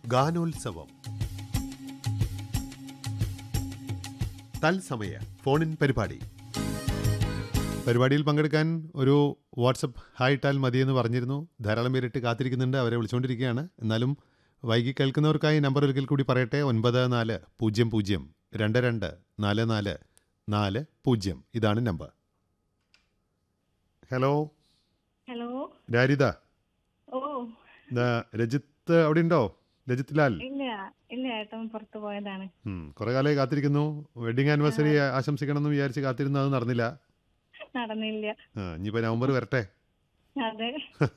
ഗാനോത്സവം തത്സമയ ഫോണിൻ പരിപാടി പരിപാടിയിൽ പങ്കെടുക്കാൻ ഒരു വാട്സപ്പ് ഹായ് ഇട്ടാൽ മതിയെന്ന് പറഞ്ഞിരുന്നു ധാരാളം പേരിട്ട് കാത്തിരിക്കുന്നുണ്ട് അവരെ വിളിച്ചുകൊണ്ടിരിക്കുകയാണ് എന്നാലും വൈകി കേൾക്കുന്നവർക്കായി നമ്പർ ഒരിക്കൽ കൂടി പറയട്ടെ ഒൻപത് നാല് പൂജ്യം പൂജ്യം രണ്ട് രണ്ട് നാല് നാല് നാല് പൂജ്യം ഇതാണ് നമ്പർ ഹലോ ഹലോ രാരിത ഓ ദാ രജിത്ത് അവിടെ ഉണ്ടോ രജിത് ലാൽ ഇല്ല ഇല്ല ഏട്ടൻ പുറത്തു പോയതാണ് ഉം, കുറെ കാലമായി കാത്തിരിക്കുന്നു വെഡിങ് ആനിവേഴ്സറി ആശംസിക്കണം എന്ന് വിചാരിച്ച് കാത്തിരുന്നു അത് നടന്നില്ല നടന്നില്ല ആ, ഇനിയിപ്പോ നവംബർ വരട്ടെ അതെ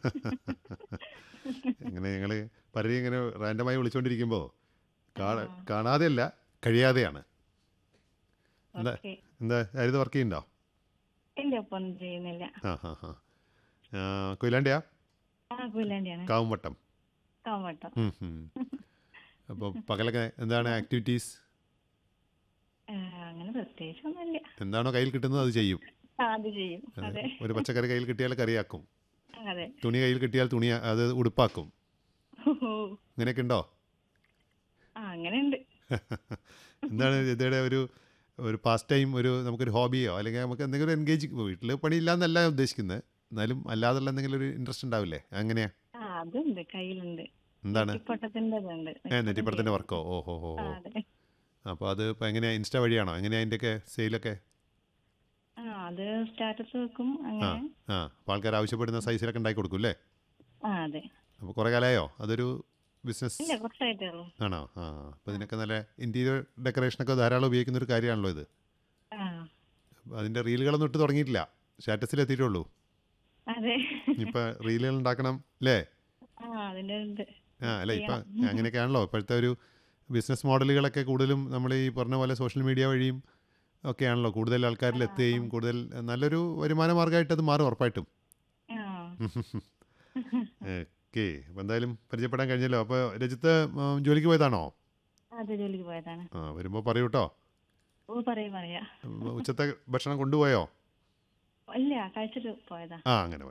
അങ്ങനെ ഞങ്ങള് പലരെയും ഇങ്ങനെ റാൻഡമായി വിളിച്ചോണ്ടിരിക്കുമ്പോ കാണ- കാണാതെയല്ല കഴിയാതെയാണ് എന്താ ഓക്കെ എന്താ ഹരിത വർക്ക് ചെയ്യണ്ടോ ഇല്ല ഇപ്പൊ ഒന്നും ചെയ്യുന്നില്ല ആ ഹാ ഹാ കൊയിലാണ്ടിയാ ആ കൊയിലാണ്ടിയാണ് കാവുംവട്ടം കാവട്ടം ഉം, ഉം. അപ്പോൾ പകലൊക്കെ എന്താണ് ആക്ടിവിറ്റീസ് അങ്ങനെ പ്രത്യേകിച്ച് ഒന്നുമില്ല എന്താണോ കയ്യിൽ കിട്ടുന്നത് അത് ചെയ്യും ആ, അത് ചെയ്യും അതെ ഒരു പച്ചക്കറി കയ്യിൽ കിട്ടിയാൽ കറിയാക്കും അതെ തുണി കയ്യിൽ കിട്ടിയാൽ തുണി അത് ഉടുപ്പാക്കും ഓ അങ്ങനെയൊക്കെ ഉണ്ടോ ആ അങ്ങനെ ഉണ്ട് എന്താണ് രജയുടെ ഒരു ഒരു പാസ്റ്റ് ടൈം ഒരു നമുക്കൊരു ഹോബിയോ അല്ലെങ്കിൽ നമുക്ക് എന്തെങ്കിലും എൻഗേജ് വീട്ടിൽ പണിയില്ല എന്നല്ല ഞാൻ ഉദ്ദേശിക്കുന്നത് എന്നാലും അല്ലാതുള്ള എന്തെങ്കിലും ഒരു ഇൻട്രസ്റ്റ് ഉണ്ടാവില്ലേ അങ്ങനെയാ ആ അതുണ്ട് കയ്യിലുണ്ട് എന്താണ് പൊട്ടത്തിന്റെ ഉണ്ട് ഏ നെറ്റിപ്പുറത്തിൻ്റെ വർക്കോ ഓഹോ ഹോ ആ, ഹോ അതെ അപ്പോൾ അത് ഇപ്പോൾ എങ്ങനെയാ ഇൻസ്റ്റ വഴിയാണോ എങ്ങനെയാ അതിൻ്റെയൊക്കെ സെയിലൊക്കെ ആ അത് സ്റ്റാറ്റസ് വെക്കും ആ അങ്ങനെ ആ അപ്പോൾ ആൾക്കാർ ആവശ്യപ്പെടുന്ന സൈസിലൊക്കെ ഉണ്ടാക്കി കൊടുക്കും അല്ലേ ആ അതെ അപ്പോൾ കുറേ കാലമായോ അതൊരു ബിസിനസ് ഇല്ല കുറച്ചായിട്ടേ ഉള്ളൂ ആണോ ആ അപ്പോൾ ഇതിനൊക്കെ നല്ല ഇൻറ്റീരിയർ ഡെക്കറേഷനൊക്കെ ധാരാളം ഉപയോഗിക്കുന്ന ഒരു കാര്യമാണല്ലോ ഇത് ആ അപ്പോൾ അതിൻ്റെ റീലുകളൊന്നും ഇട്ട് തുടങ്ങിയിട്ടില്ല സ്റ്റാറ്റസിൽ എത്തിയിട്ടുള്ളൂ അതെ ഇപ്പം റീലുകൾ ഉണ്ടാക്കണം അല്ലേ ആ അതിന്റെ ഉണ്ട് ആ അല്ല ഇപ്പം അങ്ങനെയൊക്കെയാണല്ലോ ഇപ്പോഴത്തെ ഒരു ബിസിനസ് മോഡലുകളൊക്കെ കൂടുതലും നമ്മൾ ഈ പറഞ്ഞ പോലെ സോഷ്യൽ മീഡിയ വഴിയും ഒക്കെയാണല്ലോ കൂടുതൽ ആൾക്കാരിൽ എത്തുകയും കൂടുതൽ നല്ലൊരു വരുമാന മാർഗ്ഗമായിട്ട് അത് മാറും ഉറപ്പായിട്ടും ആ ഓക്കെ അപ്പോൾ എന്തായാലും പരിചയപ്പെടാൻ കഴിഞ്ഞല്ലോ അപ്പോൾ രജിത്ത് ഉം, ജോലിക്ക് പോയതാണോ അത് ജോലിക്ക് പോയതാണ് ആ വരുമ്പോൾ പറയൂ കേട്ടോ ഓ പറയാ പറയാ ഉച്ചത്തെ ഭക്ഷണം കൊണ്ടുപോയോ ഇല്ല കഴിച്ചിട്ട് പോയതാ ആ അങ്ങനെ